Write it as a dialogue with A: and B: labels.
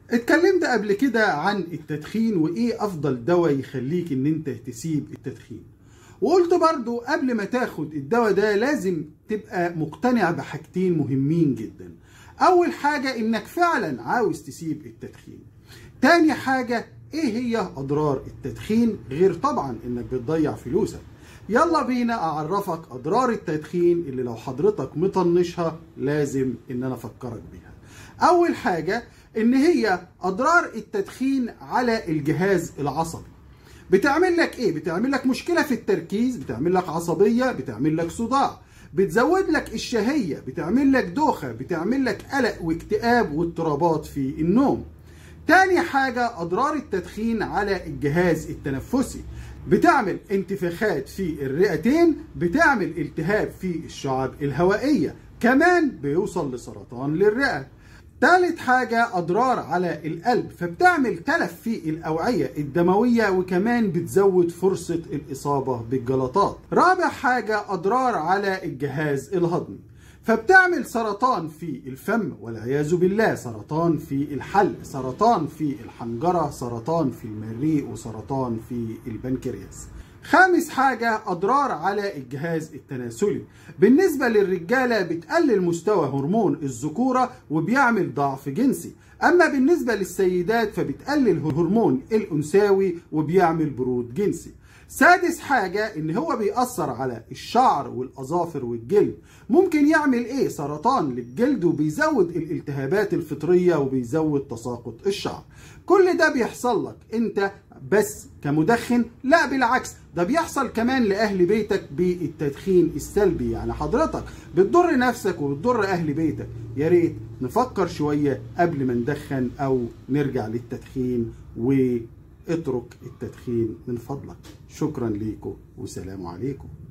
A: اتكلمت قبل كده عن التدخين وايه افضل دواء يخليك ان انت تسيب التدخين وقلت برضو قبل ما تاخد الدواء ده لازم تبقى مقتنع بحاجتين مهمين جدا اول حاجة انك فعلا عاوز تسيب التدخين تاني حاجة ايه هي اضرار التدخين غير طبعا انك بتضيع فلوسك يلا بينا اعرفك اضرار التدخين اللي لو حضرتك مطنشها لازم ان انا افكرك بيها اول حاجة ان هي اضرار التدخين على الجهاز العصبي بتعمل لك ايه بتعمل لك مشكله في التركيز بتعمل لك عصبيه بتعمل لك صداع بتزود لك الشهيه بتعمل لك دوخه بتعمل لك قلق واكتئاب واضطرابات في النوم تاني حاجة أضرار التدخين على الجهاز التنفسي بتعمل انتفاخات في الرئتين بتعمل التهاب في الشعب الهوائية كمان بيوصل لسرطان للرئة تالت حاجة أضرار على القلب فبتعمل تلف في الأوعية الدموية وكمان بتزود فرصة الإصابة بالجلطات رابع حاجة أضرار على الجهاز الهضمي فبتعمل سرطان في الفم والعياذ بالله سرطان في الحلق سرطان في الحنجرة سرطان في المريء وسرطان في البنكرياس خامس حاجة أضرار على الجهاز التناسلي بالنسبة للرجالة بتقلل مستوى هرمون الذكورة وبيعمل ضعف جنسي أما بالنسبة للسيدات فبتقلل هرمون الأنثوي وبيعمل برود جنسي سادس حاجة ان هو بيأثر على الشعر والاظافر والجلد ممكن يعمل ايه سرطان للجلد وبيزود الالتهابات الفطرية وبيزود تساقط الشعر كل ده بيحصل لك انت بس كمدخن لا بالعكس ده بيحصل كمان لأهل بيتك بالتدخين السلبي يعني حضرتك بتضر نفسك وبتضر أهل بيتك يا ريت نفكر شوية قبل ما ندخن أو نرجع للتدخين و اترك التدخين من فضلك شكرا ليكم وسلام عليكم